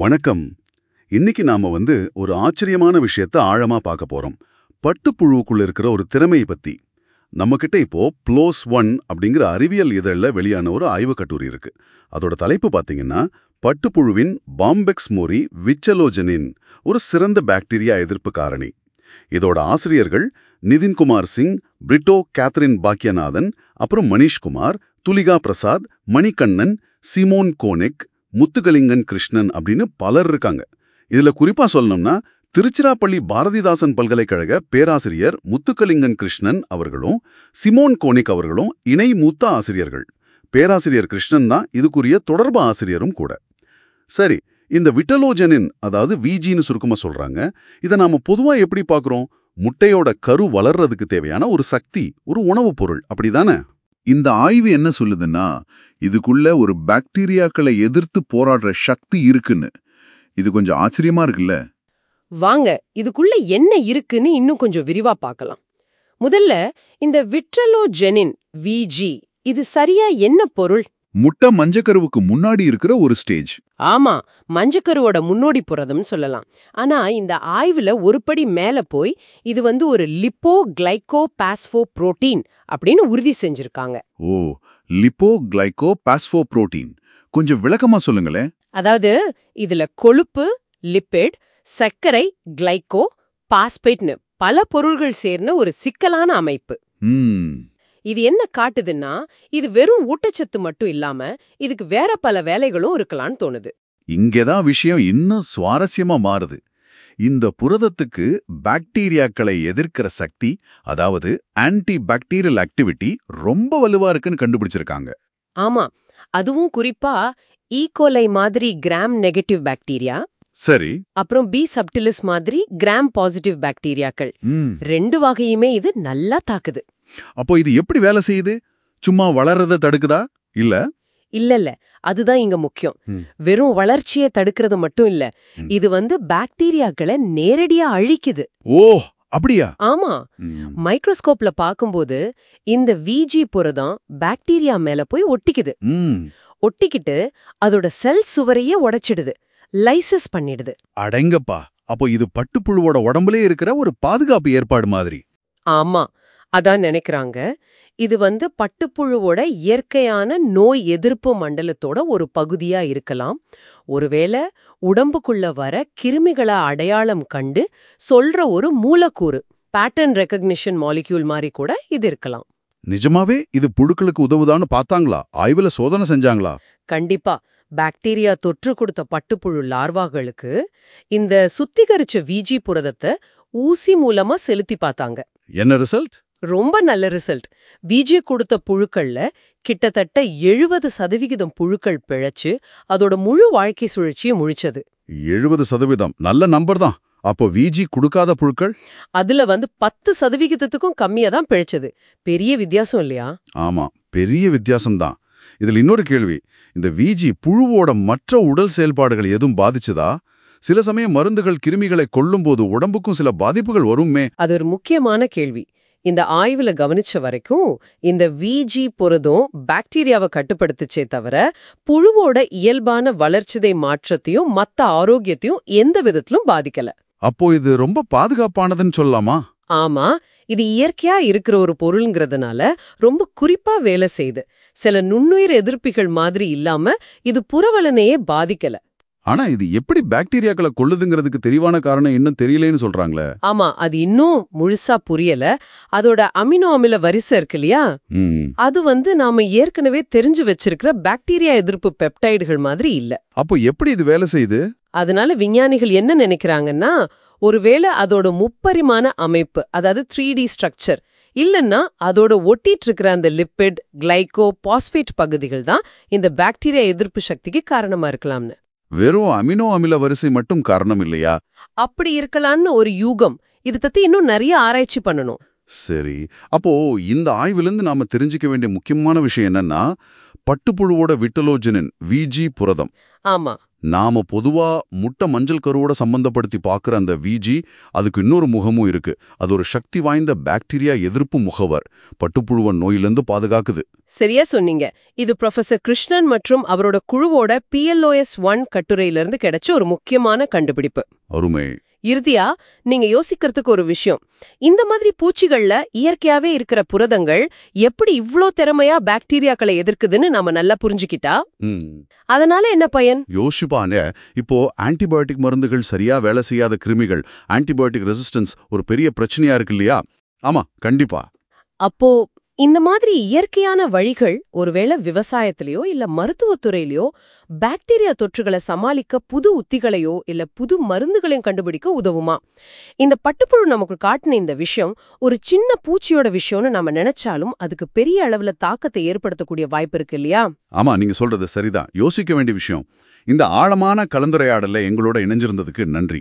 வணக்கம் இன்னைக்கு நாம வந்து ஒரு ஆச்சரியமான விஷயத்த ஆழமா பார்க்க போறோம் பட்டுப்புழுவுக்குள்ள இருக்கிற ஒரு திறமையை பத்தி நம்ம கிட்ட இப்போ ப்ளோஸ் ஒன் அப்படிங்கிற அறிவியல் இதழில் வெளியான ஒரு ஆய்வுக் கட்டுரை இருக்கு அதோட தலைப்பு பாத்தீங்கன்னா பட்டுப்புழுவின் பாம்பெக்ஸ் மோரி விச்சலோஜனின் ஒரு சிறந்த பாக்டீரியா எதிர்ப்பு காரணி இதோட ஆசிரியர்கள் நிதின்குமார் சிங் பிரிட்டோ கேத்ரின் பாக்கியநாதன் அப்புறம் மணிஷ்குமார் துலிகா பிரசாத் மணிகண்ணன் சிமோன் கோனெக் முத்துகலிங்கன் கிருஷ்ணன் அப்படின்னு பலர் இருக்காங்க இதுல குறிப்பா சொல்லணும்னா திருச்சிராப்பள்ளி பாரதிதாசன் பல்கலைக்கழக பேராசிரியர் முத்துக்கலிங்கன் கிருஷ்ணன் அவர்களும் சிமோன் கோனிக் அவர்களும் இணை மூத்த ஆசிரியர்கள் பேராசிரியர் கிருஷ்ணன் தான் இதுக்குரிய தொடர்பு ஆசிரியரும் கூட சரி இந்த விட்டலோஜனின் அதாவது விஜின்னு சுருக்கமா சொல்றாங்க இதை நாம பொதுவா எப்படி பார்க்கறோம் முட்டையோட கரு வளர்றதுக்கு தேவையான ஒரு சக்தி ஒரு உணவுப் பொருள் அப்படிதானே இந்த ஆய்வு என்ன சொல்லுதுன்னா இதுக்குள்ள ஒரு பாக்டீரியாக்களை எதிர்த்து போராடுற சக்தி இருக்குன்னு இது கொஞ்சம் ஆச்சரியமா இருக்குல்ல வாங்க இதுக்குள்ள என்ன இருக்குன்னு இன்னும் கொஞ்சம் விரிவா பார்க்கலாம் முதல்ல இந்த விட்ரலோஜெனின் விஜி இது சரியா என்ன பொருள் முட்டை மஞ்சக்கருவுக்கு முன்னாடி இருக்கிற ஒரு ஸ்டேஜ் ஆமா மஞ்சக்கருவோட முன்னோடி புரதம்னு சொல்லலாம் ஆனா இந்த ஆய்வுல ஒரு படி மேல போய் இது வந்து ஒரு லிப்போ கிளைகோ பாஸ்போ புரோட்டீன் அப்படின்னு உறுதி செஞ்சிருக்காங்க ஓ லிப்போ கிளைகோ பாஸ்போ புரோட்டீன் கொஞ்சம் விளக்கமா சொல்லுங்களேன் அதாவது இதுல கொழுப்பு லிப்பிட் சர்க்கரை கிளைகோ பாஸ்பேட்னு பல பொருள்கள் சேர்ந்த ஒரு சிக்கலான அமைப்பு ம் இது என்ன காட்டுதுன்னா இது வெறும் ஊட்டச்சத்து மட்டும் இல்லாம இதுக்கு வேற பல வேலைகளும் இருக்கலாம்னு தோணுது இங்கதான் விஷயம் இன்னும் சுவாரஸ்யமா மாறுது இந்த புரதத்துக்கு பாக்டீரியாக்களை எதிர்க்கிற சக்தி அதாவது ஆன்டி பாக்டீரியல் ஆக்டிவிட்டி ரொம்ப வலுவா இருக்குன்னு கண்டுபிடிச்சிருக்காங்க ஆமா அதுவும் குறிப்பா ஈகோலை மாதிரி கிராம் நெகட்டிவ் பாக்டீரியா சரி அப்புறம் பி சப்டிலிஸ் மாதிரி கிராம் பாசிட்டிவ் பாக்டீரியாக்கள் ம் ரெண்டு வகையுமே இது நல்லா தாக்குது அப்போ இது எப்படி வேலை செய்யுது சும்மா வளர்றத தடுக்குதா இல்ல இல்ல இல்ல அதுதான் இங்க முக்கியம் ம். வெறும் வளர்ச்சியை தடுக்கிறது மட்டும் இல்ல ம். இது வந்து பாக்டீரியாக்களை நேரடியா அழிக்குது ஓ அப்படியா ஆமா ம். மைக்ரோஸ்கோப்ல பாக்கும்போது இந்த விஜி புரதம் பாக்டீரியா மேல போய் ஒட்டிக்குது ம் ஒட்டிக்கிட்டு அதோட செல் சுவரையே உடைச்சிடுது லைசஸ் பண்ணிடுது அடங்கப்பா அப்போ இது பட்டுப்புழுவோட உடம்புலே இருக்கிற ஒரு பாதுகாப்பு ஏற்பாடு மாதிரி ஆமா அதான் நினைக்கிறாங்க இது வந்து பட்டுப்புழுவோட இயற்கையான நோய் எதிர்ப்பு மண்டலத்தோட ஒரு பகுதியா இருக்கலாம் ஒருவேளை உடம்புக்குள்ள வர கிருமிகளை அடையாளம் கண்டு சொல்ற ஒரு மூலக்கூறு பேட்டர்ன் ரெக்கக்னிஷன் மாலிக்யூல் மாதிரி கூட இது இருக்கலாம் நிஜமாவே இது புழுக்களுக்கு உதவுதான்னு பார்த்தாங்களா ஆய்வுல சோதனை செஞ்சாங்களா கண்டிப்பா பாக்டீரியா தொற்று கொடுத்த பட்டுப்புழு லார்வாகளுக்கு இந்த சுத்திகரிச்ச விஜி புரதத்தை ஊசி மூலமா செலுத்தி பார்த்தாங்க என்ன ரிசல்ட் ரொம்ப நல்ல ரிசல்ட் விஜி கொடுத்த புழுக்கள்ல கிட்டத்தட்ட எழுபது சதவிகிதம் புழுக்கள் பிழைச்சு அதோட முழு வாழ்க்கை சுழற்சியை முழிச்சது எழுபது சதவீதம் நல்ல நம்பர் தான் அப்போ விஜி கொடுக்காத புழுக்கள் அதுல வந்து பத்து சதவிகிதத்துக்கும் கம்மியா தான் பிழைச்சது பெரிய வித்தியாசம் இல்லையா ஆமா பெரிய வித்தியாசம்தான் இதுல இன்னொரு கேள்வி இந்த விஜி புழுவோட மற்ற உடல் செயல்பாடுகள் எதுவும் பாதிச்சுதா சில சமயம் மருந்துகள் கிருமிகளை கொல்லும்போது உடம்புக்கும் சில பாதிப்புகள் வருமே அது ஒரு முக்கியமான கேள்வி இந்த ஆய்வுல கவனிச்ச வரைக்கும் இந்த விஜி புரதம் பாக்டீரியாவை கட்டுப்படுத்துச்சே தவிர புழுவோட இயல்பான வளர்ச்சிதை மாற்றத்தையும் மத்த ஆரோக்கியத்தையும் எந்த விதத்திலும் பாதிக்கல அப்போ இது ரொம்ப பாதுகாப்பானதுன்னு சொல்லலாமா ஆமா இது இயற்கையா இருக்கிற ஒரு பொருள்ங்கிறதுனால ரொம்ப குறிப்பா வேலை செய்யுது சில நுண்ணுயிர் எதிர்ப்பிகள் மாதிரி இல்லாம இது புறவலனையே பாதிக்கல ஆனா இது எப்படி பாக்டீரியாக்களை கொல்லுதுங்கிறதுக்கு தெளிவான காரணம் இன்னும் தெரியலேன்னு சொல்றாங்களே ஆமா அது இன்னும் முழுசா புரியல அதோட அமினோ அமில வரிசை இருக்கு இல்லையா ம் அது வந்து நாம ஏற்கனவே தெரிஞ்சு வச்சிருக்கிற பாக்டீரியா எதிர்ப்பு பெப்டைடுகள் மாதிரி இல்ல அப்போ எப்படி இது வேலை செய்யுது அதனால விஞ்ஞானிகள் என்ன நினைக்கிறாங்கன்னா ஒருவேளை அதோட முப்பரிமாண அமைப்பு அதாவது த்ரீ டி ஸ்ட்ரக்சர் இல்லைன்னா அதோட ஒட்டிட்டு இருக்கிற அந்த லிப்பிட் கிளைகோ பாஸ்பேட் பகுதிகள் தான் இந்த பாக்டீரியா எதிர்ப்பு சக்திக்கு காரணமா இருக்கலாம்னு வெறும் அமினோ அமில வரிசை மட்டும் காரணம் இல்லையா அப்படி இருக்கலாம்னு ஒரு யூகம் இது பத்தி இன்னும் நிறைய ஆராய்ச்சி பண்ணணும் சரி அப்போ இந்த ஆய்விலிருந்து நாம தெரிஞ்சுக்க வேண்டிய முக்கியமான விஷயம் என்னன்னா பட்டுப்புழுவோட விட்டலோஜனின் விஜி புரதம் ஆமா நாம பொதுவா முட்டை மஞ்சள் கருவோட சம்பந்தப்படுத்தி பார்க்குற அந்த விஜி அதுக்கு இன்னொரு முகமும் இருக்கு அது ஒரு சக்தி வாய்ந்த பாக்டீரியா எதிர்ப்பு முகவர் பட்டுப்புழுவன் நோயிலிருந்து பாதுகாக்குது சரியா சொன்னீங்க இது ப்ரொஃபசர் கிருஷ்ணன் மற்றும் அவரோட குழுவோட பிஎல்ஓஎஸ் ஒன் கட்டுரையிலிருந்து கிடைச்ச ஒரு முக்கியமான கண்டுபிடிப்பு அருமை இறுதியா நீங்க யோசிக்கிறதுக்கு ஒரு விஷயம் இந்த மாதிரி பூச்சிகள்ல இயற்கையாவே இருக்கிற புரதங்கள் எப்படி இவ்ளோ திறமையா பாக்டீரியாக்களை எதிர்க்குதுன்னு நாம நல்லா புரிஞ்சுக்கிட்டா ம் அதனால என்ன பயன் யோசிப்பானே இப்போ ஆன்டிபயோட்டிக் மருந்துகள் சரியா வேலை செய்யாத கிருமிகள் ஆன்டிபயோட்டிக் ரெசிஸ்டன்ஸ் ஒரு பெரிய பிரச்சனையா இருக்கு இல்லையா ஆமா கண்டிப்பா அப்போ இந்த மாதிரி இயற்கையான வழிகள் ஒருவேளை விவசாயத்திலயோ இல்ல மருத்துவத்துறையிலயோ பாக்டீரியா தொற்றுகளை சமாளிக்க புது உத்திகளையோ இல்ல புது மருந்துகளையும் கண்டுபிடிக்க உதவுமா இந்த பட்டுப்புழு நமக்கு காட்டின இந்த விஷயம் ஒரு சின்ன பூச்சியோட விஷயம்னு நாம நினைச்சாலும் அதுக்கு பெரிய அளவுல தாக்கத்தை ஏற்படுத்தக்கூடிய வாய்ப்பு இருக்கு இல்லையா ஆமா நீங்க சொல்றது சரிதான் யோசிக்க வேண்டிய விஷயம் இந்த ஆழமான கலந்துரையாடல்ல எங்களோட இணைஞ்சிருந்ததுக்கு நன்றி